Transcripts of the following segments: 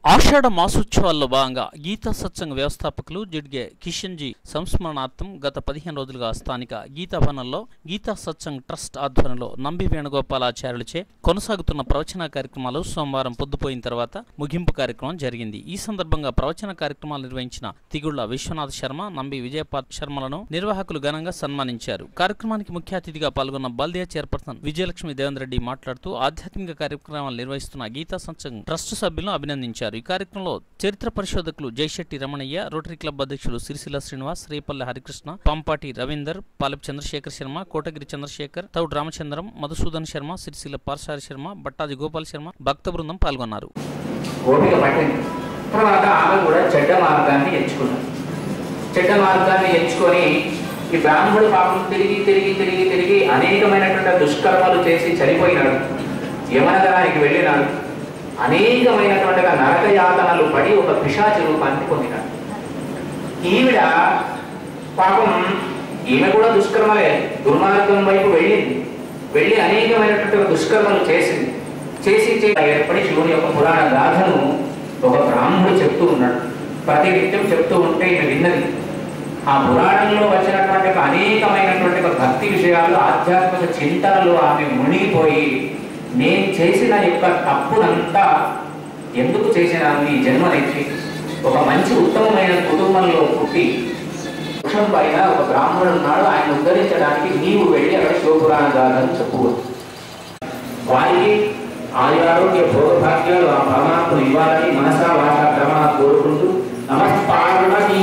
ఆషాఢ మాసోత్సవాల్లో భాగంగా గీతా సత్సంగ వ్యవస్థాపకులు జిడ్గే కిషన్ జీ సంస్మరణార్థం గత పదిహేను రోజులుగా స్థానిక గీతా భవనంలో గీతా సత్సంగ్ ట్రస్ట్ ఆధ్వర్యంలో నంబి వేణుగోపాలాచార్యులచే కొనసాగుతున్న ప్రవచన కార్యక్రమాలు సోమవారం పొద్దుపోయిన తర్వాత ముగింపు కార్యక్రమం జరిగింది ఈ సందర్భంగా ప్రవచన కార్యక్రమాలు నిర్వహించిన తిగుళ్ల విశ్వనాథ్ శర్మ నంబి విజయపాత్ శర్మలను నిర్వాహకులు ఘనంగా సన్మానించారు కార్యక్రమానికి ముఖ్య అతిథిగా పాల్గొన్న బల్దియా చైర్పర్సన్ విజయలక్ష్మి దేవేంద్ర రెడ్డి మాట్లాడుతూ ఆధ్యాత్మిక కార్యక్రమాలు నిర్వహిస్తున్న గీతా సత్సంగ్ ట్రస్ట్ సభ్యులను అభినందించారు ఈ కార్యక్రమంలో చరిత్ర పరిశోధకులు జైశెట్టి రమణయ్య రోటరీ క్లబ్ అధ్యక్షులు సిరిసిల్ల శ్రీనివాస్ శ్రీపల్లి హరికృష్ణ పంపాటి రవీందర్ పాలెపు చంద్రశేఖర్ శర్మ కోటగిరి చంద్రశేఖర్ తౌడ్ రామచంద్రం మధుసూదన్ శర్మ సిరిసిల్ల పార్సారి శర్మ బట్టాది గోపాల్ శర్మ భక్త బృందం పాల్గొన్నారు ఓపిక పట్టింది తర్వాత ఆమె కూడా చెడ్డ మార్గాన్ని ఎంచుకున్నది చెడ్డ మార్గాన్ని ఎంచుకొని ఈ బ్రాహ్మణుడు పాపం తిరిగి తిరిగి తిరిగి తిరిగి అనేకమైనటువంటి దుష్కర్మలు చేసి చనిపోయినాడు యమనగరానికి వెళ్ళినాడు అనేకమైనటువంటి నరక యాతనలు పడి ఒక పిశాచి రూపాన్ని పొందినాడు ఈవిడ పాపం ఈమె కూడా దుష్కర్మలే దుర్మార్గం వైపు వెళ్ళింది వెళ్ళి అనేకమైనటువంటి దుష్కర్మలు చేసింది చేసి చే- ఏర్పడి శివుని యొక్క పురాణ గాథను ఒక బ్రాహ్మణుడు చెప్తూ ఉన్నాడు ప్రతి నిత్యం చెప్తూ ఉంటే ఈమె విన్నది ఆ పురాణంలో వచ్చినటువంటి ఒక అనేకమైనటువంటి ఒక భక్తి విషయాలు ఆధ్యాత్మిక చింతనలు ఆమె మునిగిపోయి నేను చేసిన యొక్క తప్పునంతా ఎందుకు చేసినాను ఈ జన్మనెత్తి ఒక మంచి ఉత్తమమైన కుటుంబంలో పుట్టి వృక్షం పైన ఒక బ్రాహ్మణుడు ఉన్నాడు ఆయన ఉద్ధరించడానికి నీవు వెళ్ళి అక్కడ శివపురాణ గాథను చెప్పుకోవచ్చు వారికి ఆయురారోగ్య భోగభాగ్యాలు ఆ పరమాత్మ ఇవ్వాలని మనసా వాచ క్రమణ కోరుకుంటూ నమస్పార్వతీ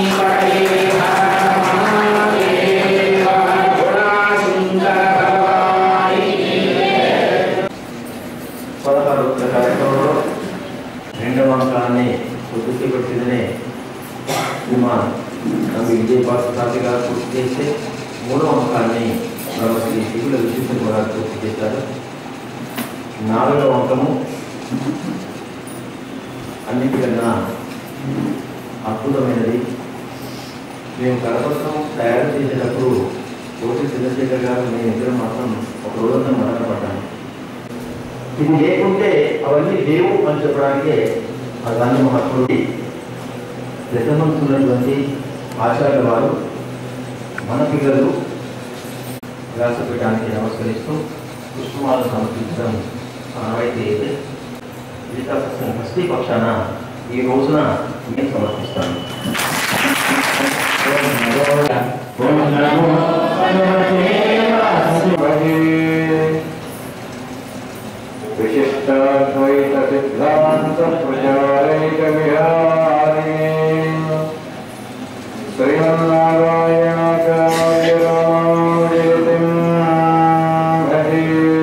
పదహారు కార్యక్రమంలో రెండవ అంకాన్ని పూర్తి పెట్టిందనే మా నమ్మి విజయపాత్ర తాత గారు పూర్తి చేస్తే మూడవ అంకాన్ని మరొక శ్రీ దిగుల విశిష్ట గారు పూర్తి చేశారు నాలుగవ అంకము అన్నిటికన్నా అద్భుతమైనది మేము కలపత్రం తయారు చేసేటప్పుడు కోటి చంద్రశేఖర్ గారు మేము ఇద్దరం మాత్రం ఒక రోజంతా మరణపడ్డాము ఇది లేకుంటే అవన్నీ లేవు అని చెప్పడానికే ఆ గాంధీ మహాత్ముడి ఉన్నటువంటి ఆచార్య వారు మన పిల్లలు వ్యాసపీఠానికి నమస్కరిస్తూ పుష్పమాలు సమర్పించడం ఆనవాయితీ అయితే వికాసం హస్తి పక్షాన ఈ రోజున నేను సమర్పిస్తాను ఓం నమో భగవతే వాసుదేవాయ. विशिष्टाद्वैत सिद्धांत प्रचारैक विहारे श्रीमन्नारायणाचार्य रामानुजयतिं भजे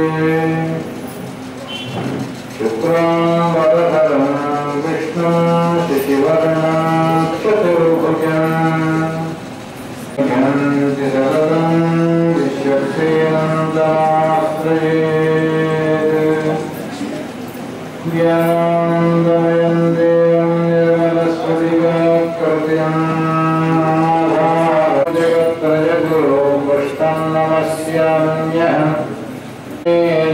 शुक्राम्बरधरं विष्णुं शशिवर्णं चतुर्भुजम् ज्ञान्ति सततं विश्वक्सेनन्दाश्रये ज्ञानन्दमयन्दे जगत्त्रजगुरो पृष्ठं नमस्याम्यः येन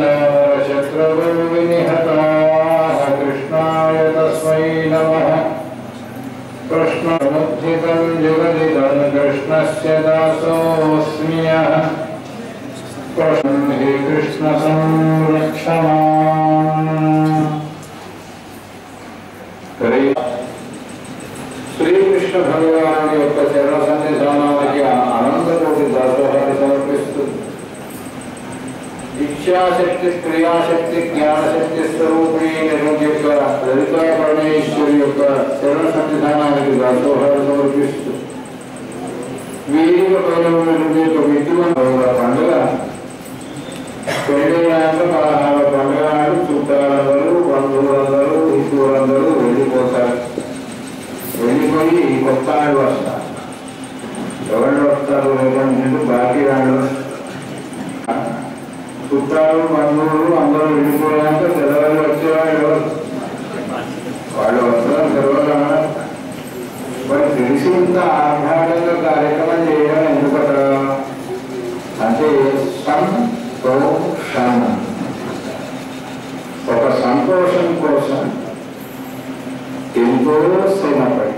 शत्रुर्विनिहताः कृष्णाय तस्मै नमः कृष्णमुद्धितं जगदिदं कृष्णस्य दासोऽस्म्यः कृष्णं हि कृष्णसंरक्षमाम् హరి శ్రీకృష్ణ భగవాను యొక్క చరణ సన్నిధానానికి అనంతకోటి దాసోహాన్ని సమర్పిస్తూ ఇచ్ఛాశక్తి క్రియాశక్తి జ్ఞానశక్తి స్వరూపిణి యొక్క లలితా పరమేశ్వరి యొక్క చరణ సన్నిధానానికి దాసోహాన్ని సమర్పిస్తూ వీరిక పైన ఉన్నటువంటి ఒక విద్యుత్ పండుగ పెళ్ళయ్యాక పదహారు పండుగ నాడు చుట్టాలందరూ బంధువులందరూ హిందువులందరూ వెళ్ళిపోతారు వెళ్ళిపోయి కొత్త నాడు వస్తారు ఎవరు వస్తారు లేదంటే బాకీ వాళ్ళు చుట్టాలు బంధువులు అందరూ వెళ్ళిపోయాక తెల్లవారు వచ్చేవాళ్ళు ఎవరు వాళ్ళు వస్తారు తెలవదా మరి తెలిసి ఇంత ఆహ్లాదంగా కార్యక్రమం చేయడం ఎందుకట అంటే సంతోషం ఒక సంతోషం కోసం ఎంతో శ్రమపడి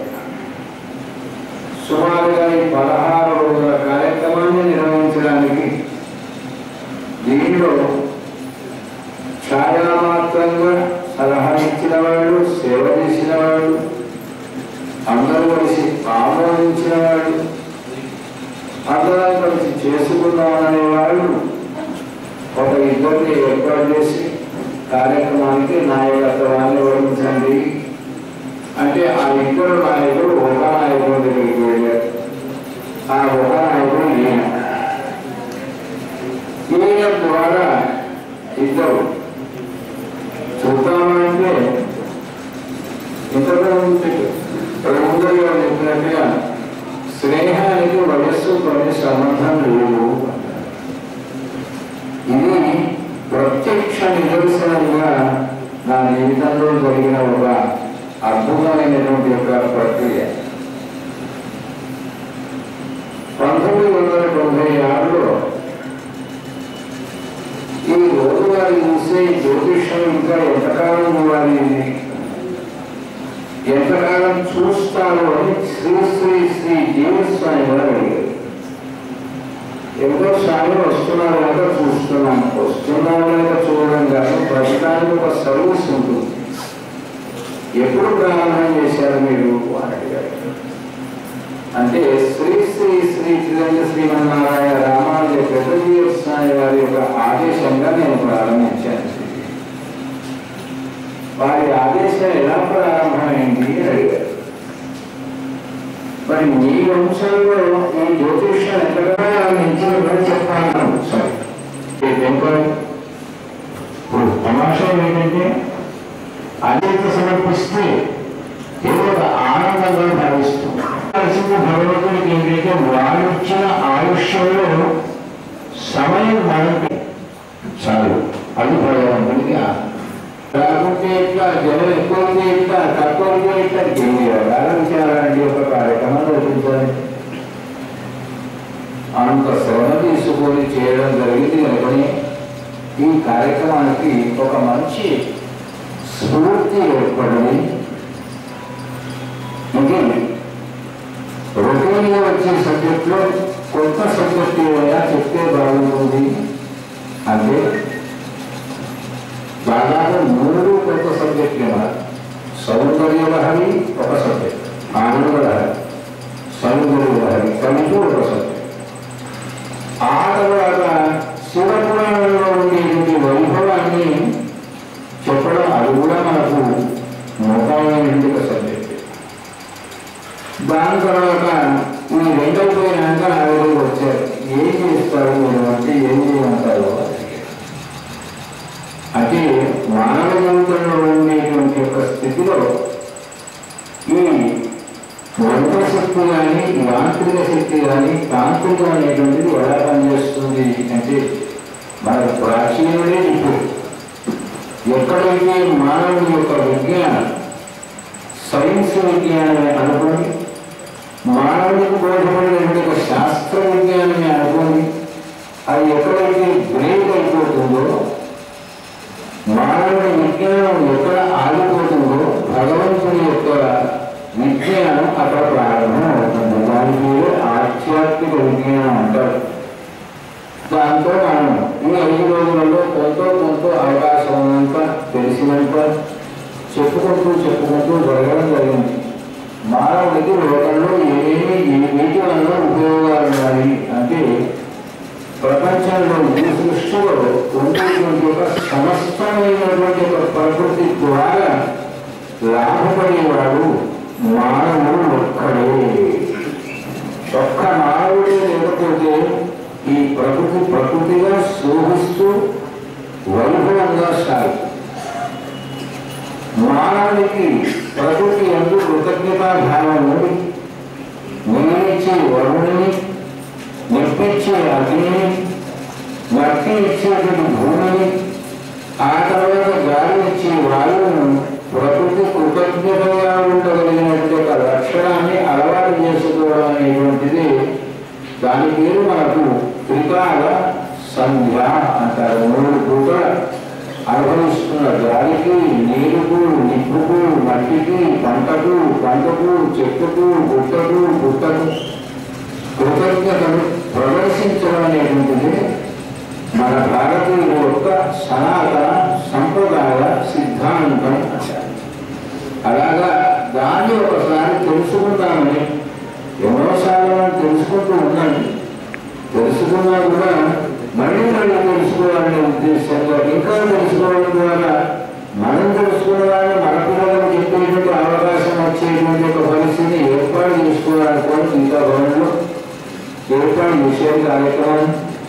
సుమారుగా ఈ పదహారు రోజుల కార్యక్రమాన్ని నిర్వహించడానికి దీనిలో ఛాయామాత్రంగా సలహా ఇచ్చిన వాళ్ళు సేవ చేసిన వాళ్ళు అందరూ కలిసి ఆమోదించిన వాళ్ళు అందరం కలిసి చేసుకున్నామనే వాళ్ళు ఒక ఇద్దరిని ఏర్పాటు చేసి కార్యక్రమానికి నాయకత్వాన్ని వహించండి అంటే ఆ ఇద్దరు నాయకుడు ఒక నాయకుడు దగ్గరికి వెళ్ళారు ఆ ఒక నాయకుడు ఈయన ఈయన ద్వారా ఇద్దరు చూద్దామంటే ఇంతకుముందు ప్రభుత్వంగా చెప్పినట్టుగా స్నేహానికి వయస్సు కొన్ని సంబంధం లేదు ఇది ప్రత్యక్ష నిదర్శనంగా నా జీవితంలో జరిగిన ఒక అద్భుతమైనటువంటి ఒక ప్రక్రియ పంతొమ్మిది వందల తొంభై ఆరులో ఈ రోజువారి చూసే జ్యోతిష్యం ఇంకా ఎంతకాలం ఇవ్వాలి ఇది ఎంతకాలం చూస్తారో అని శ్రీ శ్రీ శ్రీ జీవస్వామి గారు అడిగారు ఎంతో స్వామి వస్తున్నారు కనుక చూస్తున్నాం వస్తున్నారు కనుక చూడడం కాదు ప్రస్తుతానికి ఒక సర్వీస్ ఉంటుంది ఎప్పుడు ప్రారంభం చేశారు మీరు అని అడిగారు అంటే శ్రీ శ్రీ శ్రీ చిరంజ శ్రీమన్నారాయణ రామానుజ పెద్దజీవ స్వామి వారి యొక్క ఆదేశంగా నేను ప్రారంభించాను వారి ఆదేశం ఎలా ప్రారంభమైంది అని అడిగారు మరి మీ వంశంలో ఈ జ్యోతిష్యం ఎంతగా నిలిచిన చెప్పాను సరే ఈ టెంపుల్ ఇప్పుడు తమాషం ఏంటంటే అదేత సమర్పిస్తే ఏదో ఒక ఆనందంగా భావిస్తాం కలిసిన భగవంతుడికి ఏంటంటే వారు ఇచ్చిన ఆయుష్యంలో సమయం మనకి చాలు అది భగవంతుడికి ఆనందం రాకుంటే ఇట్లా జనం ఎక్కువ ఉంటే ఇట్లా తక్కువ ఉంటే ఇట్లా తెలియాలి ఆలోచించాలండి ఒక కార్యక్రమం రచించాలి అంత శ్రమ తీసుకొని చేయడం జరిగింది కనుకనే ఈ కార్యక్రమానికి ఒక మంచి స్ఫూర్తి ఏర్పడింది ఇంకేంటి రొటీన్గా వచ్చే సబ్జెక్ట్లో కొత్త సబ్జెక్ట్ ఏమైనా చెప్తే బాగుంటుంది అంటే దాదాపు మూడు కొత్త సబ్జెక్టులు సౌందర్య లహరి ఒక సబ్జెక్ట్ ఆనంద లహరి సౌందర్య లహరి కలిపి ఒక సబ్జెక్ట్ ఆ తర్వాత శివపురాణంలో ఉండేటువంటి వైభవాన్ని చెప్పడం అది కూడా మనకు మోకాలైనటువంటి ఒక సబ్జెక్ట్ దాని తర్వాత ఈ రెండైపోయినాక ఆవిడ వచ్చారు ఏం చేస్తారు మీరు అంటే ఏం చేయమంటారు అంటే మానవ జీవితంలో ఉండేటువంటి ఒక స్థితిలో ఈ వంట శక్తి కానీ యాంత్రిక శక్తి కానీ తాంత్రికం అనేటువంటిది ఎలా పనిచేస్తుంది అంటే మనకు ప్రాచీనమే ఇప్పుడు ఎక్కడైతే మానవుని యొక్క విజ్ఞానం సైన్స్ విజ్ఞానమే అనుకోండి మానవుడికి బోధపడినటువంటి ఒక శాస్త్ర విజ్ఞానమే అనుకోండి అది ఎక్కడైతే బ్రేక్ అయిపోతుందో మానవుడి విజ్ఞానం ఎక్కడ ఆగిపోతుందో భగవంతుని యొక్క విజ్ఞానం అక్కడ ప్రారంభం అవుతుంది దాని పేరు ఆధ్యాత్మిక విజ్ఞానం అంటారు దాంతో మనం ఈ ఐదు రోజులలో కొంత కొంత అవకాశం ఉన్నంత తెలిసినంత చెప్పుకుంటూ చెప్పుకుంటూ జరగడం జరిగింది మానవుడికి లోకంలో ఏమేమి ఏ వీటి వల్ల ఉపయోగాలు ఉన్నాయి అంటే ప్రపంచంలో ఈ సృష్టిలో ఉండేటువంటి ఒక సమస్తమైనటువంటి ఒక ప్రకృతి ద్వారా లాభపడేవాడు మానవుడు ఒక్కడే ఒక్క మానవుడే లేకపోతే ఈ ప్రకృతి ప్రకృతిగా శోభిస్తూ వైభవంగా సాగు మానవునికి ప్రకృతి ఎందు కృతజ్ఞతా భావం ఉంది నీరిచ్చే వరుణుని నిప్పిచ్చే అగ్నిని మట్టి ఇచ్చేటువంటి భూమిని ఆ తర్వాత గాలి ఇచ్చే వాయువును ప్రకృతి కృతజ్ఞతగా ఉండగలిగినటువంటి ఒక లక్షణాన్ని అలవాటు చేసుకోవడం అనేటువంటిది దాని పేరు మనకు త్రికాల సంధ్య అంటారు మూడు పూట అనుభవిస్తున్న గాలికి నీరుకు నిప్పుకు మట్టికి పంటకు పంటకు చెట్టుకు గుట్టకు గుట్టకు కృతజ్ఞతను ప్రదర్శించడం అనేటువంటిది మన భారతీయుల యొక్క సనాతన సంప్రదాయ సిద్ధాంతం అంటారు అలాగా దాన్ని ఒకసారి తెలుసుకుందామని ఎన్నోసార్లు మనం తెలుసుకుంటూ ఉండండి తెలుసుకున్నా కూడా మళ్ళీ మళ్ళీ తెలుసుకోవాలనే ఉద్దేశంతో ఇంకా తెలుసుకోవడం ద్వారా మనం తెలుసుకున్న వాళ్ళని మన పిల్లలకు చెప్పేటువంటి అవకాశం వచ్చేటువంటి ఒక పరిస్థితిని ఏర్పాటు చేసుకోవాలనుకోని గీతా భవన్లో ఏర్పాటు చేసే కార్యక్రమం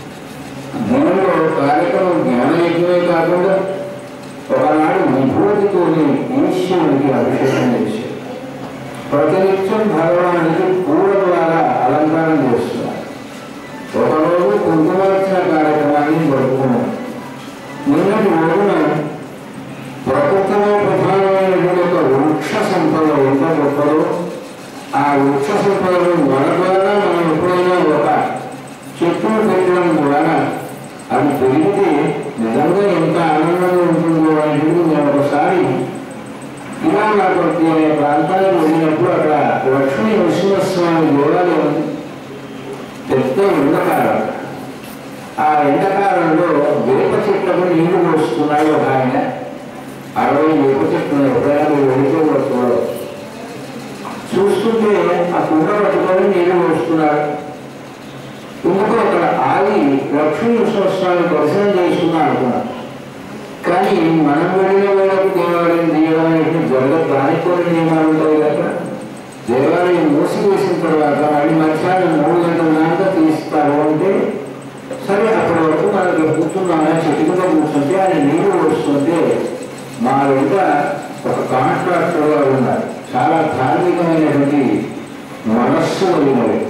దీనిలో కార్యక్రమం జ్ఞాన యజ్ఞమే కాకుండా ఒకనాడు విభూతితోని ఈశ్వరుడికి అభిషేకం చేశారు ప్రతినిత్యం భగవానికి పూల ద్వారా అలంకారం చేస్తున్నారు ఒకరోజు కుంకుమార్చన కార్యక్రమాన్ని జరుపుకున్నాం నిన్నటి రోజున ప్రకృతిలో ప్రధానమైనటువంటి ఒక వృక్ష సంపద ఎంత గొప్పదో ఆ వృక్ష సంపదను మన ద్వారా మనం ఎప్పుడైనా ఒక చెట్టును పెట్టడం ద్వారా అది పెరిగితే నిజంగా ఎంత ఆనందంగా ఉంటుందో అనేది నేను ఒకసారి ఇరామపర్తి అనే ప్రాంతానికి వెళ్ళినప్పుడు అక్కడ లక్ష్మీ నరసింహస్వామి దేవాలయం ఉంది. పెద్ద ఎండకాలం ఆ ఎండకాలంలో వేప చెట్లకు నీళ్లు పోస్తున్నాడు ఒక ఆయన అరవై వేప చెట్లు ఎప్పుడైనా మీరు వెళితే కూడా చూడవచ్చు చూస్తుంటే ఆ కుండ పట్టుకొని నీళ్లు పోస్తున్నాడు ఎందుకో అక్కడ ఆగి లక్ష్మీ నరసింహస్వామి దర్శనం చేసుకున్నా అనుకున్నాడు కానీ మనం వెళ్ళిన వేళకు దేవాలయం తీయడం అనేది జరగదు దానికి కొన్ని నియమాలు ఉంటాయి కదా దేవాలయం మూసివేసిన తర్వాత మళ్ళీ మధ్యాహ్నం మూడు గంటల దాకా తీస్తారు అంటే సరే అప్పటి వరకు మనం ఇక్కడ కూర్చున్నామా చెట్టు కింద కూర్చుంటే ఆయన నీళ్లు వస్తుంటే మా వెంట ఒక కాంట్రాక్టర్ గారు ఉన్నారు చాలా ధార్మికమైనటువంటి మనస్సు కలిగిన వ్యక్తి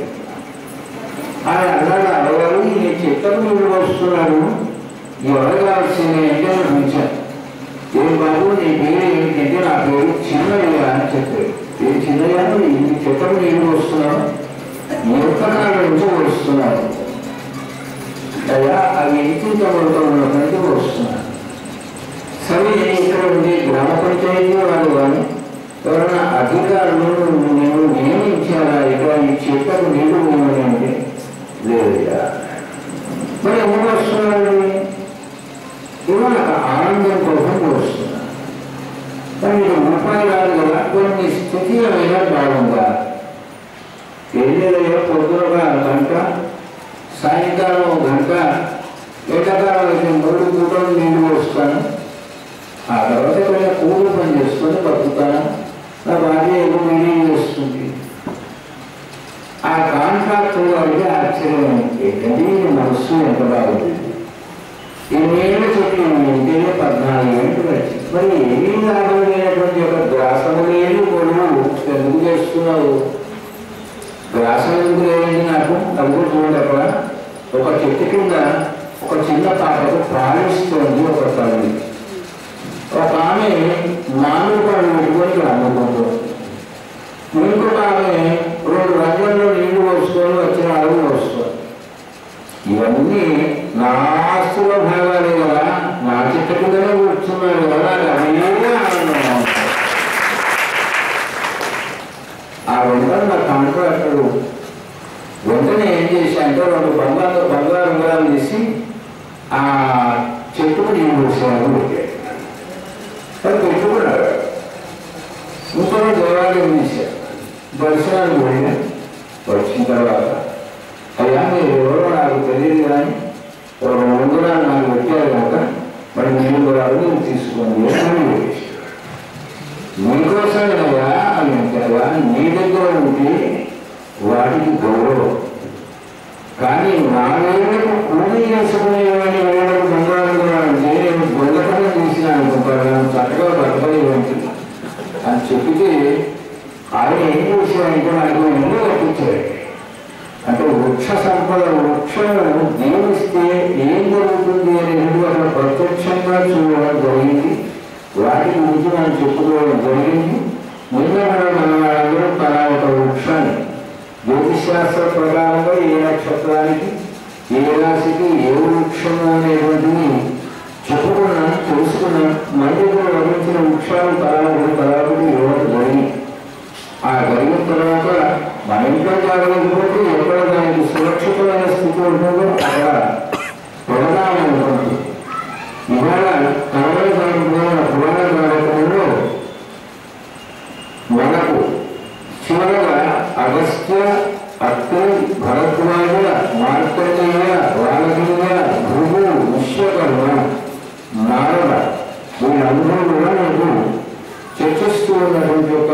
ఆయన అన్నాడు అడగారు నేను చెట్లకు నీళ్లు వస్తున్నాడు ఎవరు కావాల్సింది అంటే నేను పిలిచాను ఏం బాబు నీ పేరు ఏమిటంటే నా పేరు చిన్నయ్య అని చెప్పాడు ఏ చిన్నయ్య ఈ చెట్లకు నీళ్లు వస్తున్నాను ఎంతకాలం నుంచి వస్తున్నాను అయ్యా అవి ఎంత వరకు ఉన్నటువంటి వస్తున్నాను సరే ఇక్కడ ఉండే గ్రామ పంచాయతీ వాళ్ళు కానీ ఎవరైనా అధికారులు నేను నియమించాలా ఇక ఈ చెట్లకు నీళ్లు పోయమని అంటే లేదా మరి ఎందుకు వస్తున్నాడు ఇవాళ ఆనందం కోసం వస్తున్నాడు కానీ ఇది రూపాయి కాదు కదా కొన్ని స్థితి అయినా బాగుందా ఎన్నెలయ్యో పొద్దున ఒక గంట సాయంకాలం ఒక గంట ఎండాకాలం అయితే మూడు పూటలు నీళ్ళు పోస్తాను ఆ తర్వాత ఎక్కడైనా కూలి పని చేసుకొని బతుకుతాను నా భార్య ఏదో మీడియం చేస్తుంది ఆ కాంట్రాక్ట్ వారికి ఆశ్చర్యం ఏంటంటే ఈ మనస్సు ఎంత బాగుంది ఎన్నేళ్ళు చెప్పి ఇంకేనే పద్నాలుగు ఏళ్ళు వచ్చి మరి ఏమీ లాభం లేనటువంటి ఒక గ్రాసము లేదు కొడుకు ఎందుకు చేస్తున్నావు గ్రాసం ఎందుకు లేదండి నాకు అది కూడా చూడండి అక్కడ ఒక చెట్టు కింద ఒక చిన్న పాపకు పాలిస్తుంది ఒక తల్లి ఒక ఆమె మామిడి పళ్ళు పెట్టుకొని ఇక్కడ అమ్ముకుంటుంది ఇంకొక ఆమె రెండు రంగుల్లో నీళ్లు పోసుకొని వచ్చిన అడుగు వస్తుంది ఇవన్నీ నా ఆస్తుల భాగాలే కదా నా చెట్టు కిందనే కూర్చున్నాడు కదా అది అదే ఆనందంగా ఉంటుంది ఆ వెంటనే నా కాంట్రాక్టర్ వెంటనే ఏం చేశానంటే రెండు బంగారు బంగారు ఉంగరాలు తీసి ఆ చెట్టుకు నీళ్ళు పోసాను పెట్టాడు అది పెట్టుకున్నాడు ఇంకో దేవాలయం తీశారు దర్శనానికి పోయినా వచ్చిన తర్వాత అయ్యా మీరు ఎవరో నాకు తెలియదు కానీ ఒక ఉంగరాలు నాకు పెట్టారు కనుక మరి నేను కూడా అడుగు తీసుకోండి అని పెట్టేశారు. నీకోసమేనయ్యా అని అంటారా నీ దగ్గర ఉంటే వాటికి గౌరవం కానీ నా వేళ్ళకు కూలి చేసుకునేవాడిని వేళ్ళకు బంగారం కూడా అంటే నేను దొంగతనం చేసిన అనుకుంటాను చక్కగా బతకలి ఉంటుంది అని చెప్పితే ఆయన ఏం చేశాడంటే నాకు ఇల్లు కట్టించాడు అంటే వృక్ష సంపద వృక్షము జీవిస్తే ఏం జరుగుతుంది అనేది అక్కడ ప్రత్యక్షంగా చూడడం జరిగింది వాటి గురించి మనం చెప్పుకోవడం జరిగింది నిన్న మనం మన వాళ్ళందరూ తలా ఒక వృక్షాన్ని జ్యోతిశాస్త్ర ప్రకారంగా ఏ నక్షత్రానికి ఏ రాశికి ఏ వృక్షము అనేటువంటిది చెప్పుకున్నాం తెలుసుకున్నాం మందికి లభించిన వృక్షాలు తరాలు తరాలు ఇవ్వడం జరిగింది ఆ జరిగిన తర్వాత మన ఇంట్లో జరగకపోతే ఎక్కడ దానికి సురక్షితమైన స్థితి ఉంటుందో అక్కడ ప్రధానం ఉంటుంది ఇవాళ కనబడి జరుగుతున్న పురాణ కార్యక్రమంలో మనకు చివరగా అగస్త్య అత్రి భరద్వాజ మార్కండేయ వాలకీయ భృగు విశ్వకర్మ నారద వీళ్ళందరూ కూడా మనకు చర్చిస్తూ ఉన్నటువంటి ఒక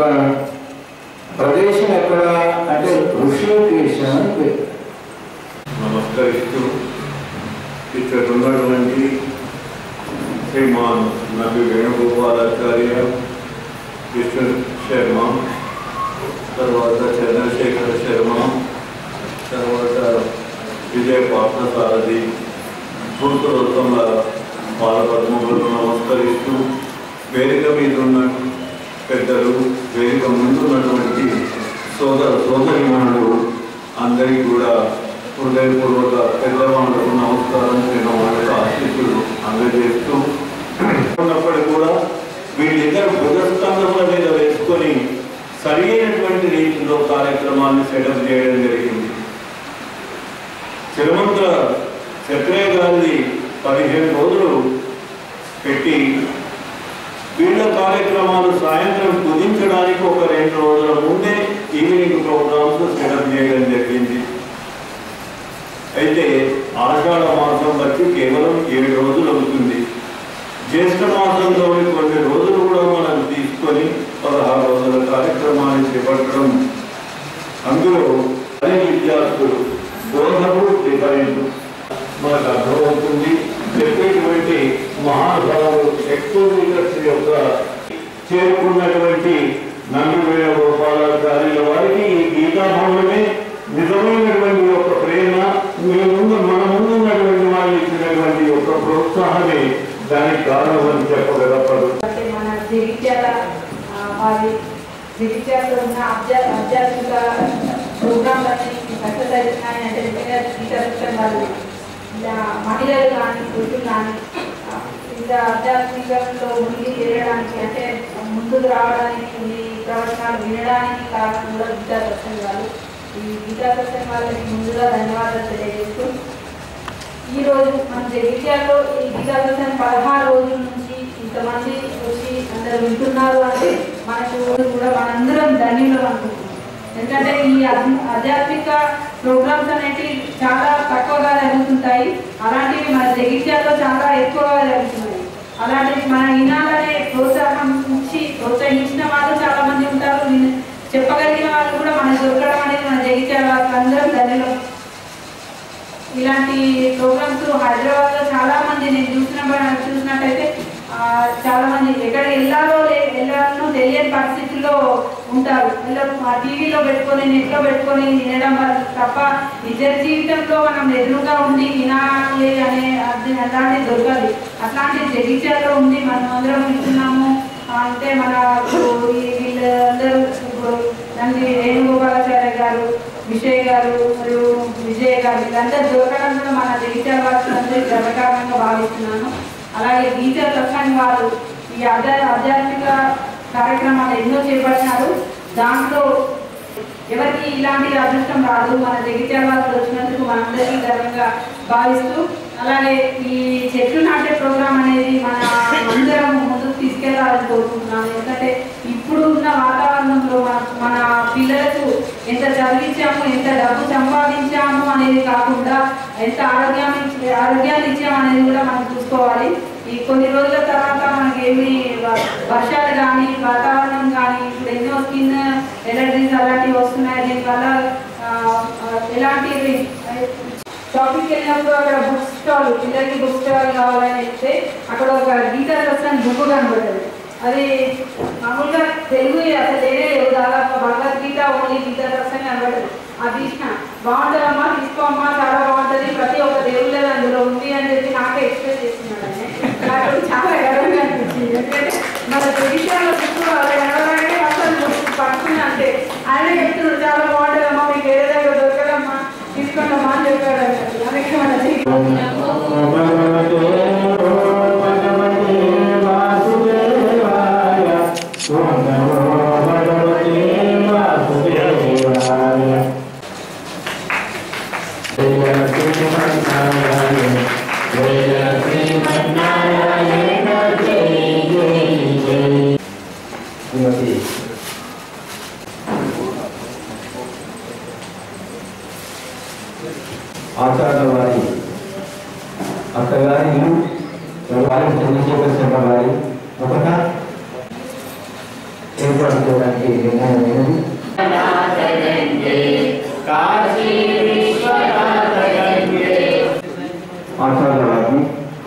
ప్రదేశం ఎక్కడ అంటే ఋషికేశ అని పేరు నమస్కరిస్తూ ఇక్కడ ఉన్నటువంటి శ్రీమాన్ నబి వేణుగోపాలాచార్య కృష్ణ శర్మ తర్వాత చంద్రశేఖర శర్మ తర్వాత విజయ పార్థసారథి భూతోత్తముల పాలపద్మములకు నమస్కరిస్తూ వేదిక మీద ఉన్న పెద్దలు వేదిక ముందు ఉన్నటువంటి సోదర సోదరిమణులు అందరికీ కూడా హృదయపూర్వక పెద్దవాళ్ళకు నమస్కారం నేను వాళ్ళకి ఆశీస్సులు అందజేస్తూ ఉన్నప్పటికీ కూడా వీళ్ళిద్దరు భుజస్కంధముల మీద వేసుకొని సరైనటువంటి రీతిలో కార్యక్రమాన్ని సెటప్ చేయడం జరిగింది తిరుమంతుల చక్రయ్య గారిది పదిహేను రోజులు పెట్టి వీళ్ళ కార్యక్రమాలు సాయంత్రం కుదించడానికి ఒక రెండు రోజుల ముందే ఈవినింగ్ ప్రోగ్రామ్స్ సెటప్ చేయడం జరిగింది అయితే ఆషాఢ మాసం బట్టి కేవలం ఏడు రోజులు అవుతుంది జ్యేష్ఠ మాసంలోని కొన్ని రోజులు కూడా మనం తీసుకొని పదహారు రోజుల కార్యక్రమాన్ని చేపట్టడం అందులో అనే విద్యార్థులు బోధకు డిఫరెంట్ మనకు అర్థమవుతుంది చెప్పేటువంటి మహానుభావులు ఎక్కువ లీడర్స్ యొక్క చేరుకున్నటువంటి నందివేణ గోపాలాచార్యుల వారికి ఈ గీతాభవనమే నిజమైనటువంటి యొక్క ప్రేమ మీ ముందు మన ముందు ఉన్నటువంటి వాళ్ళు ఇచ్చినటువంటి యొక్క ప్రోత్సాహమే దానికి కారణం అని చెప్పగలపదు అంటే మన జగిత్యాల ఆ, వారి జగిత్యాలలో ఉన్న అధ్యా ఆధ్యాత్మిక ప్రోగ్రాంలన్నీ సక్సెస్ అవుతున్నాయి అంటే నిజంగా గీతాదృష్టం వాళ్ళు ఇలా మహిళలు కానీ పురుషులు కానీ ఆ, ఇంకా ఆధ్యాత్మికంలో మునిగి తేరడానికి అంటే ముందుకు రావడానికి ఈ ప్రవచనాలు వినడానికి కారణం కూడా గీతాదృష్టం వాళ్ళు ఈ గీతాదృష్టం వాళ్ళకి ముందుగా ధన్యవాదాలు తెలియజేస్తూ ఈ రోజు మన జగిత్యాలలో ఈ గీతాదర్శనం పదహారు రోజుల నుంచి ఇంతమంది వచ్చి అందరు వింటున్నారు అంటే మనకు కూడా మనందరం ధన్యులం అనుకుంటున్నాం ఎందుకంటే ఈ ఆధ్య- ఆధ్యాత్మిక ప్రోగ్రామ్స్ అనేటివి చాలా తక్కువగా జరుగుతుంటాయి అలాంటివి మన జగిత్యాలలో చాలా ఎక్కువగా జరుగుతున్నాయి అలాంటివి మన వినాలనే ప్రోత్సాహం ఇచ్చి ప్రోత్సహించిన వాళ్ళు చాలా మంది ఉంటారు విన- చెప్పగలిగిన వాళ్ళు కూడా మనకు దొరకడం అనేది మన జగిత్యాల వాళ్ళకి అందరం ధన్యులం ఇలాంటి ప్రోగ్రామ్స్ హైదరాబాద్ లో చాలా మంది నేను చూసిన చూసినట్టయితే ఆ, చాలా మంది ఎక్కడ వెళ్ళాలో లే- వెళ్ళాలో తెలియని పరిస్థితుల్లో ఉంటారు ఇలా ఆ టీవీలో పెట్టుకొని నెట్లో పెట్టుకొని వినడం వల్ల తప్ప నిజ జీవితంలో మనం ఎదురుగా ఉండి వినాలి అనే అది అలాంటివి దొరకాలి అట్లాంటి జగిత్యాల్లో ఉంది మనం అందరం వింటున్నాము ఆ, అంటే మన ఇప్పుడు ఈ వీళ్ళందరూ ఇప్పుడు నంది వేణుగోపాలాచార్య గారు విజయ్ గారు మరియు విజయ్ గారు వీళ్ళందరూ దొరకడం కూడా మన జగిత్యాల వాసులందరూ గర్వకారణంగా భావిస్తున్నాను అలాగే గీత ప్రసంగ్ వారు ఈ ఆధ్యా ఆధ్యాత్మిక కార్యక్రమాలు ఎన్నో చేపట్టినారు దాంట్లో ఎవరికి ఇలాంటి అదృష్టం రాదు మన జగిత్యాల వాసులు వచ్చినందుకు మనందరికీ గర్వంగా భావిస్తూ అలాగే ఈ చెట్లు నాటే ప్రోగ్రాం అనేది మన అందరం ముందుకు తీసుకెళ్లాలని కోరుకుంటున్నాను ఎందుకంటే ఇప్పుడు ఉన్న వాతావరణంలో మన మన పిల్లలకు ఎంత చదివించాము ఎంత డబ్బు సంపాదించాము అనేది కాకుండా ఎంత ఆరోగ్యం ఇచ్చి- ఆరోగ్యాన్ని ఇచ్చాము అనేది కూడా మనం చూసుకోవాలి ఈ కొన్ని రోజుల తర్వాత మనకి ఏమి వ- వర్షాలు కానీ వాతావరణం కానీ ఇప్పుడు ఎన్నో స్కిన్ ఎలర్జీస్ అలాంటివి వస్తున్నాయి దీనివల్ల ఆ, ఆ, ఎలాంటివి షాపింగ్కి వెళ్ళినప్పుడు అక్కడ బుక్ స్టాల్ పిల్లలకి బుక్ స్టాల్ కావాలని వెళ్తే అక్కడ ఒక గీతా దర్శనం బుక్ కనబడ్డది అది మామూలుగా తెలుగు అసలు లేనే లేవు దాదాపు భగవద్గీత ఓన్లీ గీతా దర్శనం కనబడ్డది అది తీసిన బాగుంటుందమ్మా తీసుకోమ్మా చాలా బాగుంటుంది ప్రతి ఒక్క దేవుళ్ళ అందులో ఉంది అని చెప్పి నాకే ఎక్స్ప్రెస్ చేస్తున్నాడు ఆయన. నాకు చాలా గర్వంగా అనిపించింది ఎందుకంటే మన విషయాల్లో బుక్ కనబడగానే అసలు పట్టుకున్నా అంటే ఆయన చెప్తున్నాడు చాలా బాగుంటుందమ్మా మీకు ఏ విధంగా దొరకదమ్మా తీసుకుంటామా అని చెప్పాడు అన్నట్టు అందుకే మన జీవితం భగవతే భగవతే ఆచార్య వారి అత్తగారి ఇల్లు వారి చంద్రశేఖర్ శర్మ గారి ఒకట ఏర్పాటు చేయడానికి నిర్ణయమైనది ఆచార్య వారిని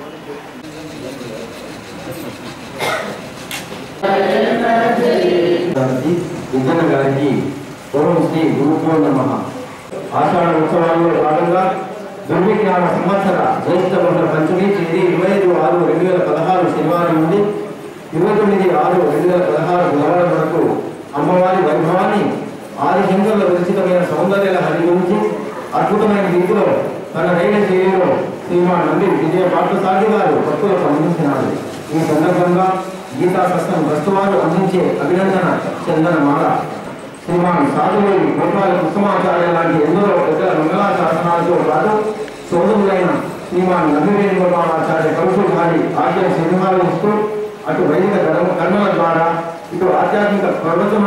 గారికి విజయన గారికి ఓం శ్రీ గురుభ్యో నమ ఆషాఢ ఉత్సవాల్లో భాగంగా దుర్విజ్ఞాన సంవత్సర జ్యేష్ఠ బహుళ పంచమి తేదీ ఇరవై ఐదు ఆరు రెండు వేల పదహారు శనివారం నుండి ఇరవై తొమ్మిది ఆరు రెండు వేల పదహారు బుధవారం వరకు అమ్మవారి వైభవాన్ని ఆరు హిందువుల విరచితమైన సౌందర్యాల హరి గురించి అద్భుతమైన రీతిలో తన రైన శైలిలో శ్రీమాన్ నంది విజయ పాఠశాలి గారు భక్తులకు అందించినారు ఈ సందర్భంగా గీతా సత్సం వస్తువారు అందించే అభినందన చందన మాల శ్రీమాన్ సాధువేవి గోపాల కుసుమాచార్య లాంటి ఎందరో పెద్దల మంగళా శాసనాలతో పాటు సోదరులైన శ్రీమాన్ నమ్మివేణి గోపాలాచార్య కౌశల్ గారి ఆశయ సినిమాలు ఇస్తూ అటు వైదిక కర్మ- కర్మల ద్వారా ఇటు ఆధ్యాత్మిక ప్రవచన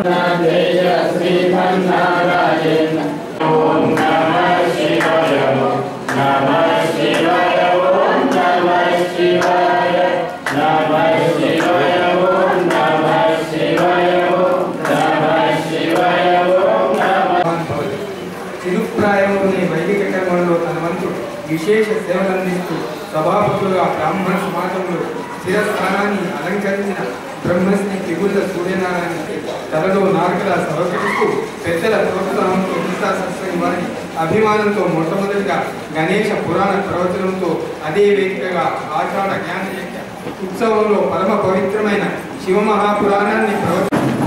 చిరుప్రాయంలోని వైదిక కర్మల్లో తన వంతు విశేష సేవలు అందిస్తూ సభాపతులుగా బ్రాహ్మణ సమాజంలో స్థిరస్థానాన్ని అలంకరించిన బ్రహ్మశ్రీ త్రిగుళ్ళ సూర్యనారాయణకి తలలో నారకల సహకరిస్తూ పెద్దల ప్రోత్సాహంతో గీతా సత్సంగం వారి అభిమానంతో మొట్టమొదటిగా గణేష పురాణ ప్రవచనంతో అదే వేదికగా ఆషాఢ జ్ఞాన యజ్ఞ ఉత్సవంలో పరమ పవిత్రమైన శివమహాపురాణాన్ని ప్రవచ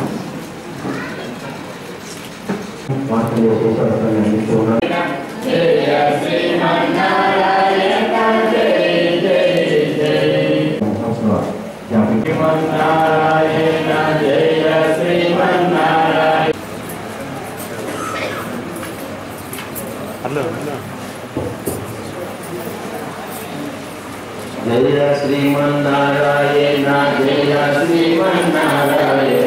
మార్పులు చేసేవారిని అందిస్తూ ఉన్నారు జయ శ్రీమన్నారాయణ జయ శ్రీమన్నారాయణ